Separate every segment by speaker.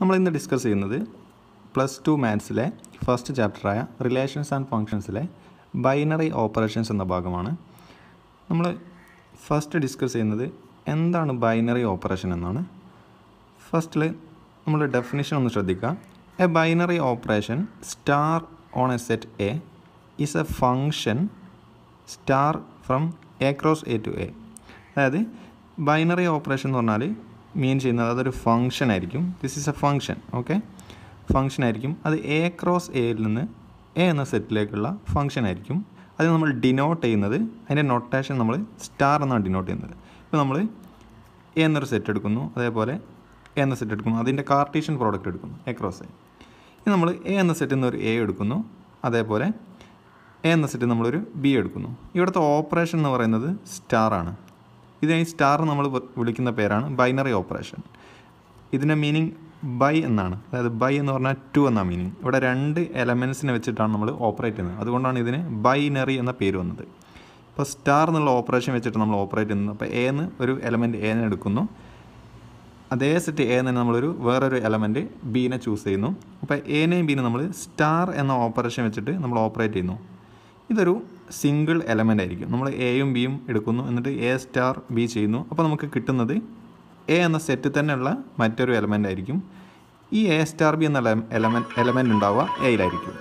Speaker 1: നമ്മൾ ഇന്ന് ഡിസ്കസ് ചെയ്യുന്നത് പ്ലസ് ടു മാത്സിലെ ഫസ്റ്റ് ചാപ്റ്ററായ റിലേഷൻസ് ആൻഡ് ഫങ്ഷൻസിലെ ബൈനറി ഓപ്പറേഷൻസ് എന്ന ഭാഗമാണ് നമ്മൾ ഫസ്റ്റ് ഡിസ്കസ് ചെയ്യുന്നത് എന്താണ് ബൈനറി ഓപ്പറേഷൻ എന്നാണ് ഫസ്റ്റിൽ നമ്മൾ ഡെഫിനിഷൻ ഒന്ന് ശ്രദ്ധിക്കുക a binary operation star on a set A is a function star from A cross A to A അതായത് ബൈനറി ഓപ്പറേഷൻ എന്ന് പറഞ്ഞാൽ മീൻ ചെയ്യുന്നത് അതൊരു ഫങ്ഷൻ ആയിരിക്കും this is a function okay function ആയിരിക്കും അത് എ ക്രോസ് എയിൽ നിന്ന് എ എന്ന സെറ്റിലേക്കുള്ള ഫങ്ഷൻ ആയിരിക്കും അത് നമ്മൾ ഡിനോട്ട് ചെയ്യുന്നത് അതിൻ്റെ നൊട്ടേഷൻ നമ്മൾ സ്റ്റാർ എന്നാണ് ഡിനോട്ട് ചെയ്യുന്നത് ഇപ്പോൾ നമ്മൾ എ എന്നൊരു സെറ്റ് എടുക്കുന്നു അതേപോലെ എ എന്ന സെറ്റ് എടുക്കുന്നു അതിൻ്റെ കാർട്ടീഷ്യൻ പ്രോഡക്റ്റ് എടുക്കുന്നു എ ക്രോസ് എ ഇനി നമ്മൾ എ എന്ന സെറ്റിൽ നിന്ന് ഒരു എ എടുക്കുന്നു അതേപോലെ എ എന്ന സെറ്റിൽ നമ്മളൊരു ബി എടുക്കുന്നു ഇവിടുത്തെ ഓപ്പറേഷൻ എന്ന് പറയുന്നത് സ്റ്റാർ ആണ് ഇതിനെ ഈ സ്റ്റാർ നമ്മൾ വിളിക്കുന്ന പേരാണ് ബൈനറി ഓപ്പറേഷൻ ഇതിൻ്റെ മീനിങ് ബൈ എന്നാണ് അതായത് ബൈ എന്ന് പറഞ്ഞാൽ ടു എന്നാണ് മീനിങ് ഇവിടെ രണ്ട് എലമെൻസിനെ വെച്ചിട്ടാണ് നമ്മൾ ഓപ്പറേറ്റ് ചെയ്യുന്നത് അതുകൊണ്ടാണ് ഇതിന് ബൈനറി എന്ന പേര് വന്നത് ഇപ്പോൾ സ്റ്റാർ എന്നുള്ള ഓപ്പറേഷൻ വെച്ചിട്ട് നമ്മൾ ഓപ്പറേറ്റ് ചെയ്യുന്നത് അപ്പോൾ എ എന്ന് ഒരു എലമെൻറ്റ് എനെ എടുക്കുന്നു അതേ സെറ്റ് എ തന്നെ നമ്മളൊരു വേറൊരു എലമെൻറ്റ് ബീനെ ചൂസ് ചെയ്യുന്നു അപ്പോൾ എനെയും ബീനെ നമ്മൾ സ്റ്റാർ എന്ന ഓപ്പറേഷൻ വെച്ചിട്ട് നമ്മൾ ഓപ്പറേറ്റ് ചെയ്യുന്നു ഇതൊരു സിംഗിൾ എലമെൻ്റ് ആയിരിക്കും നമ്മൾ എയും ബിയും എടുക്കുന്നു എന്നിട്ട് എ സ്റ്റാർ ബി ചെയ്യുന്നു അപ്പോൾ നമുക്ക് കിട്ടുന്നത് എ എന്ന സെറ്റിൽ തന്നെയുള്ള മറ്റൊരു എലമെൻ്റ് ആയിരിക്കും ഈ എ സ്റ്റാർ ബി എന്ന എലമെൻറ്റ് എലമെൻ്റ് ഉണ്ടാവുക എയിലായിരിക്കും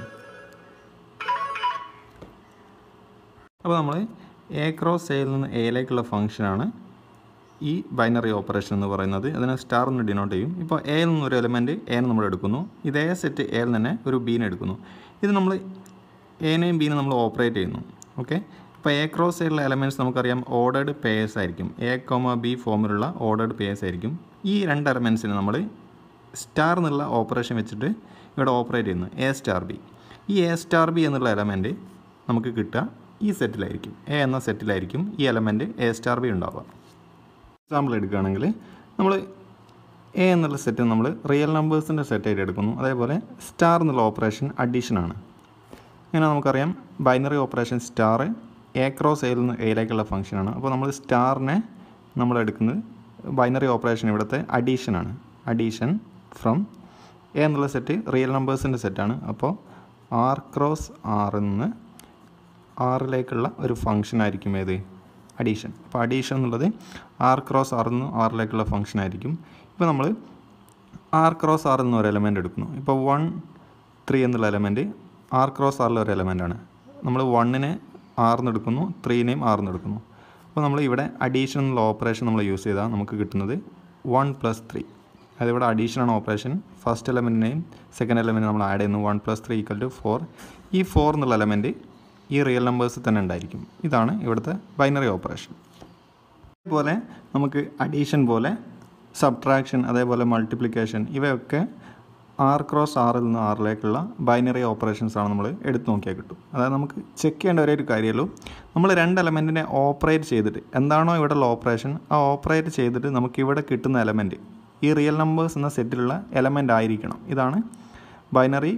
Speaker 1: അപ്പോൾ നമ്മൾ എ ക്രോസ് എയിൽ നിന്ന് എയിലേക്കുള്ള ഫംഗ്ഷനാണ് ഈ ബൈനറി ഓപ്പറേഷൻ എന്ന് പറയുന്നത് അതിനെ സ്റ്റാർ എന്ന് ഡിനോട്ട് ചെയ്യും ഇപ്പോൾ എയിൽ നിന്ന് ഒരു എലമെൻറ്റ് എനെ നമ്മൾ എടുക്കുന്നു ഇതേ സെറ്റ് എയിൽ തന്നെ ഒരു ബീനെ എടുക്കുന്നു ഇത് നമ്മൾ എനെയും ബീനെ നമ്മൾ ഓപ്പറേറ്റ് ചെയ്യുന്നു ഓക്കെ ഇപ്പോൾ എ ക്രോസ് സൈഡിലുള്ള എലമെൻറ്റ്സ് നമുക്കറിയാം ഓർഡേഡ് പേയേഴ്സ് ആയിരിക്കും എ കോമ ബി ഫോമിലുള്ള ഓർഡേഡ് പേയേഴ്സ് ആയിരിക്കും ഈ രണ്ട് എലമെൻറ്റ്സിന് നമ്മൾ സ്റ്റാർ എന്നുള്ള ഓപ്പറേഷൻ വെച്ചിട്ട് ഇവിടെ ഓപ്പറേറ്റ് ചെയ്യുന്നു എ സ്റ്റാർ ബി ഈ എ സ്റ്റാർ ബി എന്നുള്ള എലമെൻറ്റ് നമുക്ക് കിട്ടുക ഈ സെറ്റിലായിരിക്കും എ എന്ന സെറ്റിലായിരിക്കും ഈ എലമെൻറ്റ് എ സ്റ്റാർ ബി ഉണ്ടാവുക എക്സാമ്പിൾ എടുക്കുകയാണെങ്കിൽ നമ്മൾ എ എന്നുള്ള സെറ്റ് നമ്മൾ റിയൽ നമ്പേഴ്സിൻ്റെ സെറ്റായിട്ട് എടുക്കുന്നു അതേപോലെ സ്റ്റാർ എന്നുള്ള ഓപ്പറേഷൻ അഡീഷനാണ് ഇങ്ങനെ നമുക്കറിയാം binary operation star A cross എയിൽ നിന്ന് എയിലേക്കുള്ള ഫംഗ്ഷനാണ് അപ്പോൾ നമ്മൾ സ്റ്റാറിനെ നമ്മൾ എടുക്കുന്നത് ബൈനറി ഓപ്പറേഷൻ ഇവിടുത്തെ അഡീഷനാണ് അഡീഷൻ ഫ്രം എ എന്നുള്ള സെറ്റ് റിയൽ നമ്പേഴ്സിൻ്റെ സെറ്റാണ് അപ്പോൾ ആർ ക്രോസ് ആറിൽ നിന്ന് ആറിലേക്കുള്ള ഒരു ഫംഗ്ഷൻ ആയിരിക്കും ഏത് അഡീഷൻ അപ്പോൾ അഡീഷൻ എന്നുള്ളത് ആർ ക്രോസ് ആറിൽ നിന്ന് ആറിലേക്കുള്ള ഫംഗ്ഷൻ ആയിരിക്കും ഇപ്പോൾ നമ്മൾ ആർ ക്രോസ് ആറിൽ നിന്ന് ഒരു എലമെൻ്റ് എടുക്കുന്നു ഇപ്പോൾ വൺ ത്രീ എന്നുള്ള എലമെൻറ്റ് ആർ ക്രോസ് ആറിലെ ഒരു എലമെൻ്റാണ് നമ്മൾ വണ്ണിനെ ആറിന്ന് എടുക്കുന്നു ത്രീനെയും ആറിന്ന് എടുക്കുന്നു അപ്പോൾ നമ്മൾ ഇവിടെ അഡീഷൻ എന്നുള്ള ഓപ്പറേഷൻ നമ്മൾ യൂസ് ചെയ്താൽ നമുക്ക് കിട്ടുന്നത് വൺ പ്ലസ് ത്രീ അതായത് ഇവിടെ അഡീഷനാണ് ഓപ്പറേഷൻ ഫസ്റ്റ് എലമെൻറ്റിനെയും സെക്കൻഡ് എലമെൻറ്റ് നമ്മൾ ആഡ് ചെയ്യുന്നു one plus three equal to four ഈ ഫോർ എന്നുള്ള എലമെൻറ്റ് ഈ റിയൽ നമ്പേഴ്സിൽ തന്നെ ഉണ്ടായിരിക്കും ഇതാണ് ഇവിടുത്തെ ബൈനറി ഓപ്പറേഷൻ അതുപോലെ നമുക്ക് അഡീഷൻ പോലെ സബ്ട്രാക്ഷൻ അതേപോലെ മൾട്ടിപ്ലിക്കേഷൻ ഇവയൊക്കെ ആർ ക്രോസ് ആറിൽ നിന്ന് ആറിലേക്കുള്ള ബൈനറി ഓപ്പറേഷൻസ് ആണ് നമ്മൾ എടുത്തു നോക്കിയാൽ കിട്ടും അതായത് നമുക്ക് ചെക്ക് ചെയ്യേണ്ട ഒരേ ഒരു കാര്യമുള്ളൂ നമ്മൾ രണ്ട് എലമെൻറ്റിനെ ഓപ്പറേറ്റ് ചെയ്തിട്ട് എന്താണോ ഇവിടെയുള്ള ഓപ്പറേഷൻ ആ ഓപ്പറേറ്റ് ചെയ്തിട്ട് നമുക്ക് ഇവിടെ കിട്ടുന്ന എലമെൻറ്റ് ഈ റിയൽ നമ്പേഴ്സ് എന്ന സെറ്റിലുള്ള എലമെൻ്റ് ആയിരിക്കണം ഇതാണ് ബൈനറി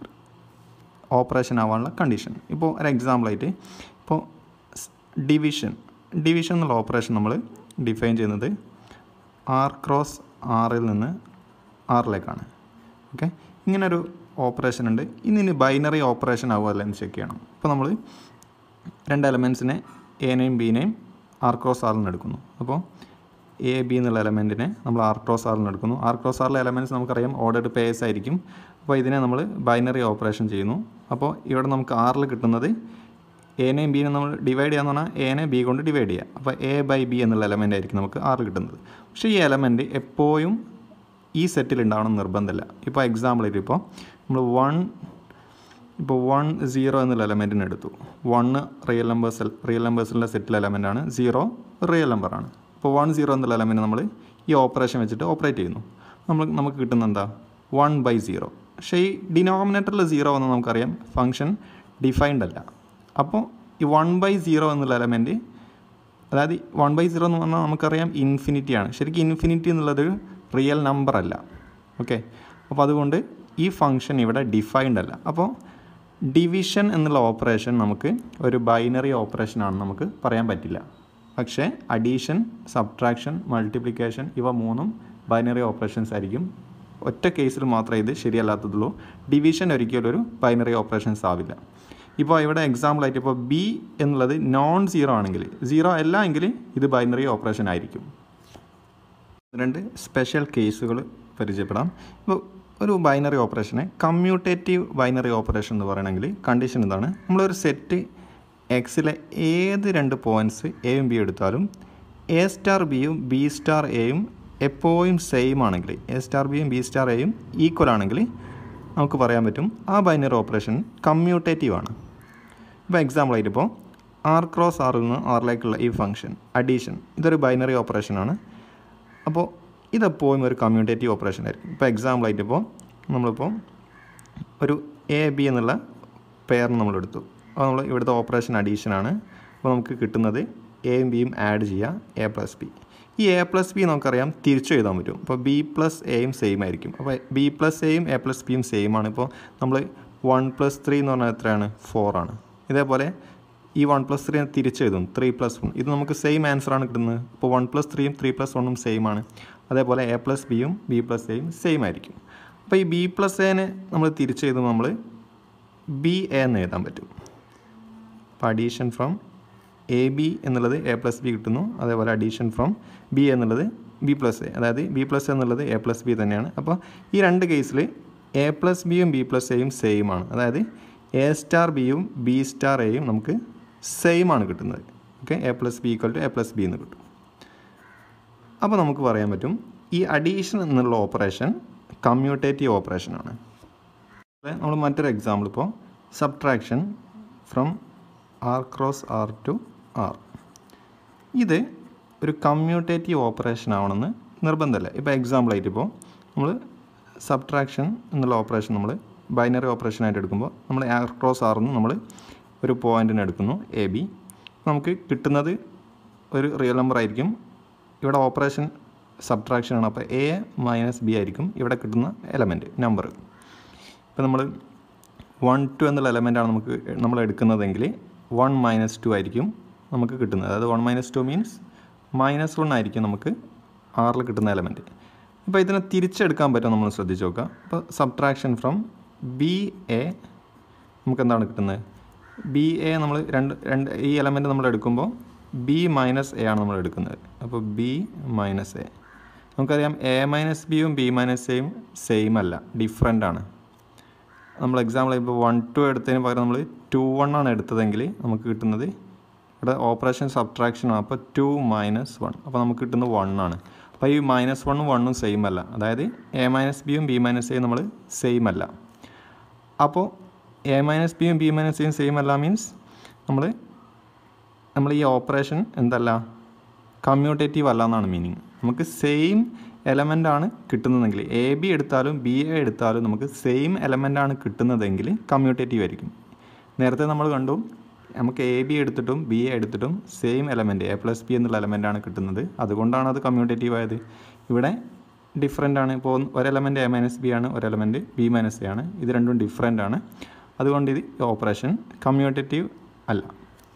Speaker 1: ഓപ്പറേഷൻ ആവാനുള്ള കണ്ടീഷൻ ഇപ്പോൾ ഒരു എക്സാമ്പിളായിട്ട് ഇപ്പോൾ ഡിവിഷൻ ഡിവിഷൻ എന്നുള്ള ഓപ്പറേഷൻ നമ്മൾ ഡിഫൈൻ ചെയ്യുന്നത് ആർ ക്രോസ് ആറിൽ നിന്ന് ആറിലേക്കാണ് ഓക്കെ ഇങ്ങനൊരു ഓപ്പറേഷൻ ഉണ്ട് ഇനി ബൈനറി ഓപ്പറേഷൻ ആവുമല്ല എന്ന് ചെക്ക് ചെയ്യണം അപ്പോൾ നമ്മൾ രണ്ട് എലമെൻസിനെ എനെയും ബീനെയും ആർ ക്രോസ് ആറിൽ നിന്ന് എടുക്കുന്നു അപ്പോൾ എ ബി എന്നുള്ള എലമെൻറ്റിനെ നമ്മൾ ആർ ക്രോസ് ആറിൽ നിന്ന് എടുക്കുന്നു ആർ ക്രോസ് ആറിലെ എലമെൻറ്റ്സ് നമുക്കറിയാം ഓർഡർഡ് പേയേഴ്സ് ആയിരിക്കും അപ്പോൾ ഇതിനെ നമ്മൾ ബൈനറി ഓപ്പറേഷൻ ചെയ്യുന്നു അപ്പോൾ ഇവിടെ നമുക്ക് ആറിൽ കിട്ടുന്നത് എനെയും ബീനെ നമ്മൾ ഡിവൈഡ് ചെയ്യാന്ന് പറഞ്ഞാൽ എനെ ബി കൊണ്ട് ഡിവൈഡ് ചെയ്യുക അപ്പോൾ എ ബൈ ബി എന്നുള്ള എലമെൻ്റ് ആയിരിക്കും നമുക്ക് ആറിൽ കിട്ടുന്നത് പക്ഷേ ഈ എലമെൻറ്റ് എപ്പോഴും ഈ സെറ്റിൽ ഉണ്ടാവണം നിർബന്ധമില്ല ഇപ്പോൾ എക്സാമ്പിൾ ഇപ്പോൾ നമ്മൾ വൺ ഇപ്പോൾ വൺ സീറോ എന്നുള്ള എലമെൻറ്റിന് എടുത്തു വണ്ണ് റിയൽ നമ്പേഴ്സ് റിയൽ നമ്പേഴ്സിലെ സെറ്റിലെ എലമെൻ്റാണ് സീറോ റിയൽ നമ്പറാണ് ഇപ്പോൾ വൺ സീറോ എന്നുള്ള എലമെൻറ്റ് നമ്മൾ ഈ ഓപ്പറേഷൻ വെച്ചിട്ട് ഓപ്പറേറ്റ് ചെയ്യുന്നു നമ്മൾ നമുക്ക് കിട്ടുന്ന എന്താ വൺ ബൈ സീറോ പക്ഷേ ഈ ഡിനോമിനേറ്ററിൽ സീറോ എന്ന് നമുക്കറിയാം ഫങ്ഷൻ ഡിഫൈൻഡ് അല്ല അപ്പോൾ ഈ വൺ ബൈ സീറോ എന്നുള്ള എലമെൻറ്റ് അതായത് വൺ ബൈ സീറോ എന്ന് പറഞ്ഞാൽ നമുക്കറിയാം ഇൻഫിനിറ്റി ആണ് ശരിക്കും ഇൻഫിനിറ്റി എന്നുള്ളത് റിയൽ നമ്പർ അല്ല ഓക്കെ അപ്പോൾ അതുകൊണ്ട് ഈ ഫങ്ഷൻ ഇവിടെ ഡിഫൈൻഡ് അല്ല അപ്പോൾ ഡിവിഷൻ എന്നുള്ള ഓപ്പറേഷൻ നമുക്ക് ഒരു ബൈനറി ഓപ്പറേഷൻ ആണെന്ന് നമുക്ക് പറയാൻ പറ്റില്ല പക്ഷേ അഡീഷൻ സബ്ട്രാക്ഷൻ മൾട്ടിപ്ലിക്കേഷൻ ഇവ മൂന്നും ബൈനറി ഓപ്പറേഷൻസ് ആയിരിക്കും ഒറ്റ കേസിൽ മാത്രമേ ഇത് ശരിയല്ലാത്തതുള്ളൂ ഡിവിഷൻ ഒരിക്കലും ഒരു ബൈനറി ഓപ്പറേഷൻസ് ആവില്ല ഇപ്പോൾ ഇവിടെ എക്സാമ്പിൾ ആയിട്ട് ഇപ്പോൾ ബി എന്നുള്ളത് നോൺ സീറോ ആണെങ്കിൽ സീറോ അല്ല എങ്കിൽ ഇത് ബൈനറി ഓപ്പറേഷൻ ആയിരിക്കും രണ്ട് സ്പെഷ്യൽ കേസുകൾ പരിചയപ്പെടാം ഇപ്പോൾ ഒരു ബൈനറി ഓപ്പറേഷനെ കമ്മ്യൂട്ടേറ്റീവ് ബൈനറി ഓപ്പറേഷൻ എന്ന് പറയണമെങ്കിൽ കണ്ടീഷൻ എന്താണ് നമ്മളൊരു സെറ്റ് എക്സിലെ ഏത് രണ്ട് പോയിൻറ്റ്സ് എയും ബി എടുത്താലും എ സ്റ്റാർ ബിയും ബി സ്റ്റാർ എയും എപ്പോഴും സെയിം ആണെങ്കിൽ എ സ്റ്റാർ ബിയും ബി സ്റ്റാർ എയും ഈക്വൽ ആണെങ്കിൽ നമുക്ക് പറയാൻ പറ്റും ആ ബൈനറി ഓപ്പറേഷൻ കമ്മ്യൂട്ടേറ്റീവ് ആണ് ഇപ്പോൾ എക്സാമ്പിൾ ആയിട്ട് ഇപ്പോൾ ആർ ക്രോസ് ആറിൽ നിന്ന് ആറിലേക്കുള്ള ഈ ഫംഗ്ഷൻ അഡീഷൻ ഇതൊരു ബൈനറി ഓപ്പറേഷനാണ് അപ്പോൾ ഇതെപ്പോഴും ഒരു കമ്മ്യൂട്ടേറ്റീവ് ഓപ്പറേഷൻ ആയിരിക്കും ഇപ്പോൾ എക്സാമ്പിൾ ആയിട്ട് ഇപ്പോൾ നമ്മളിപ്പോൾ ഒരു എ ബി എന്നുള്ള പെയറിന് നമ്മളെടുത്തു അപ്പോൾ നമ്മൾ ഇവിടുത്തെ ഓപ്പറേഷൻ അഡീഷനാണ് അപ്പോൾ നമുക്ക് കിട്ടുന്നത് എയും ബിയും ആഡ് ചെയ്യുക എ പ്ലസ് ബി ഈ എ പ്ലസ് ബി നമുക്കറിയാം തിരിച്ചു എഴുതാൻ പറ്റും അപ്പോൾ ബി പ്ലസ് എയും സെയിം ആയിരിക്കും അപ്പോൾ ബി പ്ലസ് എയും എ പ്ലസ് ബിയും സെയിം ആണ് ഇപ്പോൾ നമ്മൾ വൺ പ്ലസ് ത്രീ എന്ന് പറഞ്ഞാൽ എത്രയാണ് ഫോർ ആണ് ഇതേപോലെ ഈ വൺ പ്ലസ് ത്രീ തിരിച്ചെഴുതും ത്രീ പ്ലസ് വൺ ഇത് നമുക്ക് സെയിം ആൻസർ ആണ് കിട്ടുന്നത് ഇപ്പോൾ വൺ പ്ലസ് ത്രീയും ത്രീ പ്ലസ് വണ്ണും സെയിം ആണ് അതേപോലെ എ പ്ലസ് ബിയും ബി പ്ലസ് എയും സെയിം ആയിരിക്കും അപ്പോൾ ഈ ബി പ്ലസ് എനെ നമ്മൾ തിരിച്ചെഴുതുമ്പോൾ നമ്മൾ ബി എ എന്ന് എഴുതാൻ പറ്റും അപ്പോൾ അഡീഷൻ ഫ്രം എ ബി എന്നുള്ളത് എ പ്ലസ് ബി കിട്ടുന്നു അതേപോലെ അഡീഷൻ ഫ്രം ബി എന്നുള്ളത് ബി പ്ലസ് എ അതായത് ബി പ്ലസ് എന്നുള്ളത് എ പ്ലസ് ബി തന്നെയാണ് അപ്പോൾ ഈ രണ്ട് കേസിൽ എ പ്ലസ് ബിയും ബി പ്ലസ് എയും സെയിം ആണ് അതായത് എ സ്റ്റാർ ബിയും ബി സ്റ്റാർ എയും നമുക്ക് സെയിം ആണ് കിട്ടുന്നത് okay A plus B equal to A plus B എന്ന് കിട്ടും അപ്പോൾ നമുക്ക് പറയാൻ പറ്റും ഈ അഡീഷൻ എന്നുള്ള ഓപ്പറേഷൻ കമ്മ്യൂട്ടേറ്റീവ് ഓപ്പറേഷനാണ് നമ്മൾ മറ്റൊരു എക്സാമ്പിൾ ഇപ്പോൾ subtraction from R cross R to R ഇത് ഒരു കമ്മ്യൂട്ടേറ്റീവ് ഓപ്പറേഷൻ ആവണമെന്ന് നിർബന്ധമല്ല ഇപ്പോൾ എക്സാമ്പിൾ ആയിട്ട് ഇപ്പോൾ നമ്മൾ സബ്ട്രാക്ഷൻ എന്നുള്ള ഓപ്പറേഷൻ നമ്മൾ ബൈനറി ഓപ്പറേഷനായിട്ട് എടുക്കുമ്പോൾ നമ്മൾ ആർ ക്രോസ് ആറിന്ന് നമ്മൾ ഒരു പോയിൻറ്റിന് എടുക്കുന്നു എ ബി നമുക്ക് കിട്ടുന്നത് ഒരു റിയൽ നമ്പർ ആയിരിക്കും ഇവിടെ ഓപ്പറേഷൻ സബ്ട്രാക്ഷൻ ആണ് അപ്പോൾ എ മൈനസ് ബി ആയിരിക്കും ഇവിടെ കിട്ടുന്ന എലമെൻറ്റ് നമ്പർ ഇപ്പോൾ നമ്മൾ വൺ ടു എന്നുള്ള എലമെൻ്റാണ് നമുക്ക് നമ്മൾ എടുക്കുന്നതെങ്കിൽ വൺ മൈനസ് ടു ആയിരിക്കും നമുക്ക് കിട്ടുന്നത് അതായത് one minus two means minus one ആയിരിക്കും നമുക്ക് ആറിൽ കിട്ടുന്ന എലമെൻറ്റ് ഇപ്പോൾ ഇതിനെ തിരിച്ചെടുക്കാൻ പറ്റും നമ്മൾ ശ്രദ്ധിച്ച് നോക്കുക അപ്പോൾ സബ്ട്രാക്ഷൻ ഫ്രം ബി എ നമുക്ക് എന്താണ് കിട്ടുന്നത് ബി എ നമ്മൾ രണ്ട് രണ്ട് ഈ എലമെൻറ്റ് നമ്മൾ എടുക്കുമ്പോൾ ബി മൈനസ് എ ആണ് നമ്മൾ എടുക്കുന്നത് അപ്പോൾ ബി മൈനസ് എ നമുക്കറിയാം എ മൈനസ് ബിയും ബി മൈനസ് എയും സെയിം അല്ല ഡിഫറെൻ്റ് ആണ് നമ്മൾ എക്സാമ്പിൾ ഇപ്പോൾ വൺ ടു എടുത്തതിന് പകരം നമ്മൾ ടു വൺ ആണ് എടുത്തതെങ്കിൽ നമുക്ക് കിട്ടുന്നത് ഇവിടെ ഓപ്പറേഷൻ സബ്ട്രാക്ഷൻ ആണ് അപ്പോൾ ടു മൈനസ് വൺ അപ്പോൾ നമുക്ക് കിട്ടുന്നത് വൺ ആണ് അപ്പോൾ ഈ മൈനസ് വണ്ണും വണ്ണും സെയിം അല്ല അതായത് എ മൈനസ് ബിയും ബി മൈനസ് എയും നമ്മൾ സെയിം അല്ല അപ്പോൾ എ മൈനസ് ബിയും ബി മൈനസ് എയും സെയിം അല്ല മീൻസ് നമ്മൾ നമ്മൾ ഈ ഓപ്പറേഷൻ എന്തല്ല കമ്മ്യൂട്ടേറ്റീവ് അല്ല എന്നാണ് മീനിങ് നമുക്ക് സെയിം എലമെൻ്റ് ആണ് കിട്ടുന്നതെങ്കിൽ എ ബി എടുത്താലും ബി എ എടുത്താലും നമുക്ക് സെയിം എലമെൻ്റ് ആണ് കിട്ടുന്നതെങ്കിൽ കമ്മ്യൂട്ടേറ്റീവ് ആയിരിക്കും നേരത്തെ നമ്മൾ കണ്ടു നമുക്ക് എ ബി എടുത്തിട്ടും ബി എ എടുത്തിട്ടും same element A plus B എന്നുള്ള എലമെൻ്റ് ആണ് കിട്ടുന്നത് അതുകൊണ്ടാണ് അത് കമ്മ്യൂട്ടേറ്റീവ് ആയത് ഇവിടെ ഡിഫറെൻ്റ് ആണ് ഇപ്പോൾ ഒരു എലമെൻറ്റ് എ മൈനസ് ബി ആണ് ഒരു എലമെൻറ്റ് ബി മൈനസ് എ ആണ് ഇത് രണ്ടും ഡിഫറെൻ്റ് ആണ് അതുകൊണ്ട് ഇത് ഓപ്പറേഷൻ കമ്മ്യൂട്ടേറ്റീവ് അല്ല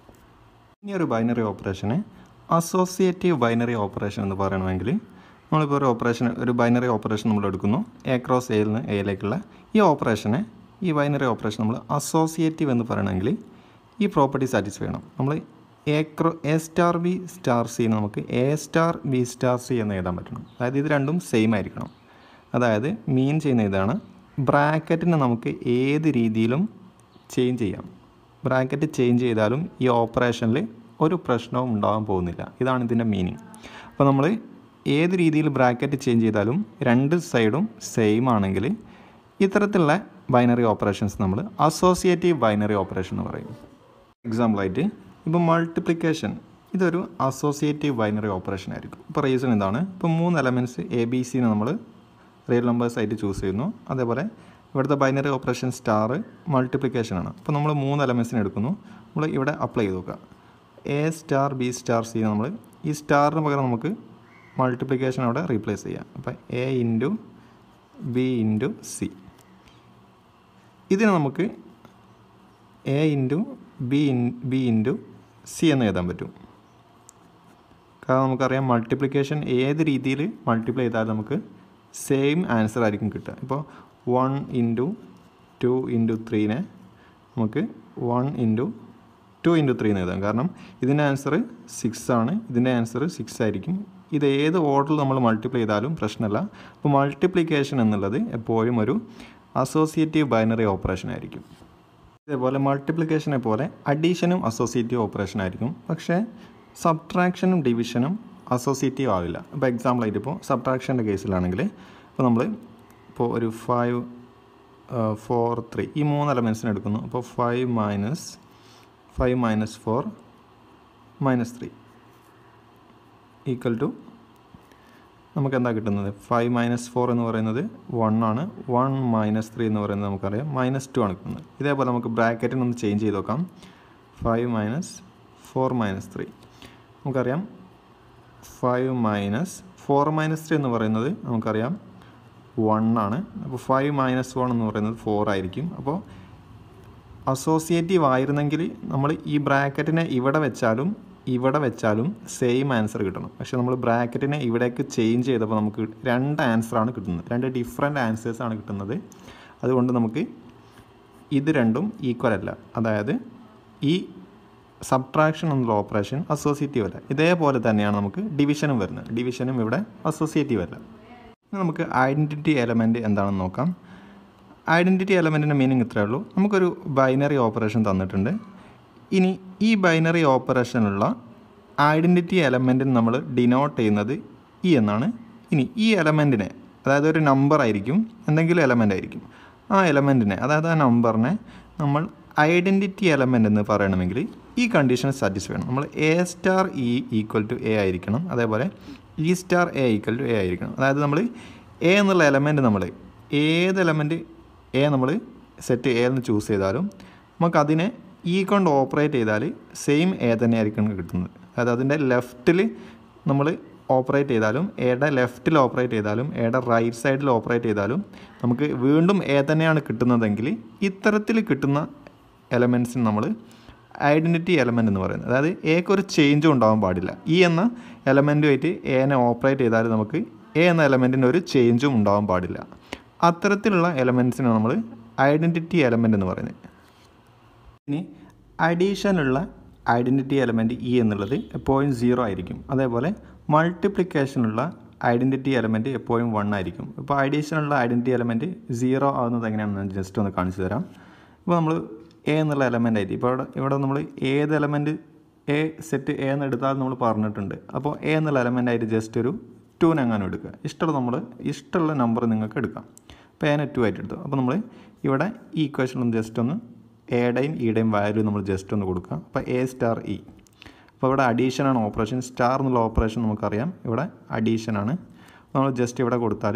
Speaker 1: ഇനി ഒരു ബൈനറി ഓപ്പറേഷനെ അസോസിയേറ്റീവ് ബൈനറി ഓപ്പറേഷൻ എന്ന് പറയണമെങ്കിൽ നമ്മളിപ്പോൾ ഒരു ഓപ്പറേഷൻ ഒരു ബൈനറി ഓപ്പറേഷൻ നമ്മൾ എടുക്കുന്നു എ ക്രോസ് എയിൽ നിന്ന് എയിലേക്കുള്ള ഈ ഓപ്പറേഷനെ ഈ ബൈനറി ഓപ്പറേഷൻ നമ്മൾ അസോസിയേറ്റീവ് എന്ന് പറയണമെങ്കിൽ ഈ പ്രോപ്പർട്ടി സാറ്റിസ്ഫൈ ചെയ്യണം നമ്മൾ എ ക്രോ A star B star C നമുക്ക് A star B star C എന്ന് എഴുതാൻ പറ്റണം അതായത് ഇത് രണ്ടും സെയിം ആയിരിക്കണം അതായത് മീൻ ചെയ്യുന്ന ഇതാണ് ബ്രാക്കറ്റിനെ നമുക്ക് ഏത് രീതിയിലും ചേഞ്ച് ചെയ്യാം ബ്രാക്കറ്റ് ചേഞ്ച് ചെയ്താലും ഈ ഓപ്പറേഷനിൽ ഒരു പ്രശ്നവും ഉണ്ടാകാൻ പോകുന്നില്ല ഇതാണ് ഇതിൻ്റെ മീനിങ് അപ്പോൾ നമ്മൾ ഏത് രീതിയിൽ ബ്രാക്കറ്റ് ചേഞ്ച് ചെയ്താലും രണ്ട് സൈഡും സെയിം ആണെങ്കിൽ ഇത്തരത്തിലുള്ള ബൈനറി ഓപ്പറേഷൻസ് നമ്മൾ അസോസിയേറ്റീവ് ബൈനറി ഓപ്പറേഷൻ എന്ന് പറയും എക്സാമ്പിളായിട്ട് ഇപ്പോൾ മൾട്ടിപ്ലിക്കേഷൻ ഇതൊരു അസോസിയേറ്റീവ് ബൈനറി ഓപ്പറേഷൻ ആയിരിക്കും ഇപ്പോൾ റീസൺ എന്താണ് ഇപ്പോൾ മൂന്ന് എലമെൻറ്റ്സ് എ ബി സിനെ നമ്മൾ റിയൽ നമ്പേഴ്സ് ആയിട്ട് ചൂസ് ചെയ്യുന്നു അതേപോലെ ഇവിടുത്തെ ബൈനറി ഓപ്പറേഷൻ സ്റ്റാർ മൾട്ടിപ്ലിക്കേഷൻ ആണ് അപ്പോൾ നമ്മൾ മൂന്ന് എലമെൻസിനെ എടുക്കുന്നു നമ്മൾ ഇവിടെ അപ്ലൈ ചെയ്ത് നോക്കുക A star B star C നമ്മൾ ഈ സ്റ്റാറിന് പകരം നമുക്ക് മൾട്ടിപ്ലിക്കേഷൻ അവിടെ റീപ്ലേസ് ചെയ്യാം അപ്പോൾ A into B into C ഇതിന് നമുക്ക് A into B in B into C എന്ന് എഴുതാൻ പറ്റും കാരണം നമുക്കറിയാം മൾട്ടിപ്ലിക്കേഷൻ ഏത് രീതിയിൽ മൾട്ടിപ്ലൈ ചെയ്താലും നമുക്ക് സെയിം ആൻസർ ആയിരിക്കും കിട്ടുക ഇപ്പോൾ വൺ ഇൻറ്റു ടു ഇൻറ്റു ത്രീനെ നമുക്ക് one into two into three എന്ന് എഴുതാം കാരണം ഇതിൻ്റെ ആൻസർ സിക്സ് ആണ് ഇതിൻ്റെ ആൻസർ സിക്സ് ആയിരിക്കും ഇത് ഏത് ഓർഡറിൽ നമ്മൾ മൾട്ടിപ്ലൈ ചെയ്താലും പ്രശ്നമല്ല അപ്പോൾ മൾട്ടിപ്ലിക്കേഷൻ എന്നുള്ളത് എപ്പോഴും ഒരു അസോസിയേറ്റീവ് ബൈനറി ഓപ്പറേഷൻ ആയിരിക്കും ഇതേപോലെ മൾട്ടിപ്ലിക്കേഷനെ പോലെ അഡീഷനും അസോസിയേറ്റീവ് ഓപ്പറേഷൻ ആയിരിക്കും പക്ഷേ സബ്ട്രാക്ഷനും ഡിവിഷനും അസോസിയേറ്റീവ് ആവില്ല ഇപ്പോൾ എക്സാമ്പിൾ ആയിട്ട് ഇപ്പോൾ സബ്ട്രാക്ഷൻ്റെ കേസിലാണെങ്കിൽ ഇപ്പോൾ നമ്മൾ ഇപ്പോൾ ഒരു ഫൈവ് ഫോർ ത്രീ ഈ മൂന്ന് എലമെൻസിന് എടുക്കുന്നു അപ്പോൾ five minus five minus four minus three equal to നമുക്ക് എന്താ കിട്ടുന്നത് ഫൈവ് മൈനസ് ഫോർ എന്ന് പറയുന്നത് വൺ ആണ് വൺ മൈനസ് ത്രീ എന്ന് പറയുന്നത് നമുക്കറിയാം മൈനസ് ടു ആണ് കിട്ടുന്നത് ഇതേപോലെ നമുക്ക് ബ്രാക്കറ്റിന് ഒന്ന് ചേഞ്ച് ചെയ്ത് നോക്കാം five minus four minus three നമുക്കറിയാം five minus four minus three എന്ന് പറയുന്നത് നമുക്കറിയാം വൺ ആണ് അപ്പോൾ ഫൈവ് മൈനസ് വൺ എന്ന് പറയുന്നത് ഫോർ ആയിരിക്കും അപ്പോൾ അസോസിയേറ്റീവ് ആയിരുന്നെങ്കിൽ നമ്മൾ ഈ ബ്രാക്കറ്റിനെ ഇവിടെ വെച്ചാലും ഇവിടെ വെച്ചാലും സെയിം ആൻസർ കിട്ടണം പക്ഷെ നമ്മൾ ബ്രാക്കറ്റിനെ ഇവിടേക്ക് ചേഞ്ച് ചെയ്തപ്പോൾ നമുക്ക് രണ്ട് ആൻസറാണ് കിട്ടുന്നത് രണ്ട് ഡിഫറെൻറ്റ് ആൻസേഴ്സാണ് കിട്ടുന്നത് അതുകൊണ്ട് നമുക്ക് ഇത് രണ്ടും ഈക്വൽ അല്ല അതായത് ഈ സബ്ട്രാക്ഷൻ എന്നുള്ള ഓപ്പറേഷൻ അസോസിയേറ്റീവ് അല്ല ഇതേപോലെ തന്നെയാണ് നമുക്ക് ഡിവിഷനും വരുന്നത് ഡിവിഷനും ഇവിടെ അസോസിയേറ്റീവ് അല്ല ഇനി നമുക്ക് ഐഡൻറ്റിറ്റി എലമെൻറ്റ് എന്താണെന്ന് നോക്കാം ഐഡൻറ്റിറ്റി എലമെൻറ്റിൻ്റെ മീനിങ് ഇത്രയേ ഉള്ളൂ നമുക്കൊരു ബൈനറി ഓപ്പറേഷൻ തന്നിട്ടുണ്ട് ഇനി ഈ ബൈനറി ഓപ്പറേഷനുള്ള ഐഡൻറ്റിറ്റി എലമെൻറ്റിന് നമ്മൾ ഡിനോട്ട് ചെയ്യുന്നത് ഇ എന്നാണ് ഇനി ഈ എലമെൻറ്റിനെ അതായത് ഒരു നമ്പർ ആയിരിക്കും എന്തെങ്കിലും എലമെൻ്റ് ആയിരിക്കും ആ എലമെൻറ്റിനെ അതായത് ആ നമ്പറിനെ നമ്മൾ ഐഡൻറ്റിറ്റി എലമെൻ്റ് എന്ന് പറയണമെങ്കിൽ ഈ കണ്ടീഷൻ സാറ്റിസ്ഫൈ ചെയ്യണം നമ്മൾ A star E equal to A ആയിരിക്കണം അതേപോലെ E star A equal to A ആയിരിക്കണം അതായത് നമ്മൾ എ എന്നുള്ള എലമെൻറ്റ് നമ്മൾ ഏത് എലമെൻറ്റ് എ നമ്മൾ സെറ്റ് എ എന്ന് ചൂസ് ചെയ്താലും നമുക്കതിനെ ഈ കൊണ്ട് ഓപ്പറേറ്റ് ചെയ്താൽ സെയിം എ തന്നെയായിരിക്കും കിട്ടുന്നത് അതായത് അതിൻ്റെ ലെഫ്റ്റിൽ നമ്മൾ ഓപ്പറേറ്റ് ചെയ്താലും എയുടെ ലെഫ്റ്റിൽ ഓപ്പറേറ്റ് ചെയ്താലും എയുടെ റൈറ്റ് സൈഡിൽ ഓപ്പറേറ്റ് ചെയ്താലും നമുക്ക് വീണ്ടും എ തന്നെയാണ് കിട്ടുന്നതെങ്കിൽ ഇത്തരത്തിൽ കിട്ടുന്ന എലമെൻസിന് നമ്മൾ ഐഡൻറ്റിറ്റി എലമെൻ്റ് എന്ന് പറയുന്നത് അതായത് എക്ക് ഒരു ചേഞ്ചും ഉണ്ടാവാൻ പാടില്ല ഈ എന്ന എലമെൻറ്റുമായിട്ട് എനെ ഓപ്പറേറ്റ് ചെയ്താൽ നമുക്ക് എ എന്ന എലമെൻറ്റിന് ഒരു ചേഞ്ചും ഉണ്ടാവാൻ പാടില്ല അത്തരത്തിലുള്ള എലമെൻസിനാണ് നമ്മൾ ഐഡൻറ്റിറ്റി എലമെൻ്റ് എന്ന് പറയുന്നത് ഇനി അഡീഷനുള്ള ഐഡൻറ്റിറ്റി എലമെൻറ്റ് ഇ എന്നുള്ളത് എപ്പോഴും സീറോ ആയിരിക്കും അതേപോലെ മൾട്ടിപ്ലിക്കേഷനുള്ള ഐഡൻറ്റിറ്റി എലമെൻറ്റ് എപ്പോഴും വൺ ആയിരിക്കും ഇപ്പോൾ അഡീഷനുള്ള ഐഡൻറ്റിറ്റി എലമെൻറ്റ് സീറോ ആവുന്നത് എങ്ങനെയാണെന്ന് ഞാൻ ജസ്റ്റ് ഒന്ന് കാണിച്ചു തരാം ഇപ്പോൾ നമ്മൾ എ എന്നുള്ള എലമെൻ്റ് ആയിട്ട് ഇപ്പോൾ ഇവിടെ ഇവിടെ നമ്മൾ ഏത് എലമെൻറ്റ് എ സെറ്റ് എ എന്ന് എടുത്താൽ നമ്മൾ പറഞ്ഞിട്ടുണ്ട് അപ്പോൾ എ എന്നുള്ള എലമെൻ്റ് ആയിട്ട് ജസ്റ്റ് ഒരു ടൂനെങ്ങാനും എടുക്കുക ഇഷ്ടമുള്ള നമ്മൾ ഇഷ്ടമുള്ള നമ്പർ നിങ്ങൾക്ക് എടുക്കാം അപ്പോൾ എനെ ടു ആയിട്ട് എടുത്തു അപ്പോൾ നമ്മൾ ഇവിടെ ഈ ഇക്വേഷൻ ഒന്ന് ജസ്റ്റ് ഒന്ന് എയുടെയും ഇയുടെയും വാല്യൂ നമ്മൾ ജസ്റ്റ് ഒന്ന് കൊടുക്കുക അപ്പോൾ എ സ്റ്റാർ ഇ അപ്പോൾ ഇവിടെ അഡീഷനാണ് ഓപ്പറേഷൻ സ്റ്റാർ എന്നുള്ള ഓപ്പറേഷൻ നമുക്കറിയാം ഇവിടെ അഡീഷനാണ് നമ്മൾ ജസ്റ്റ് ഇവിടെ കൊടുത്താൽ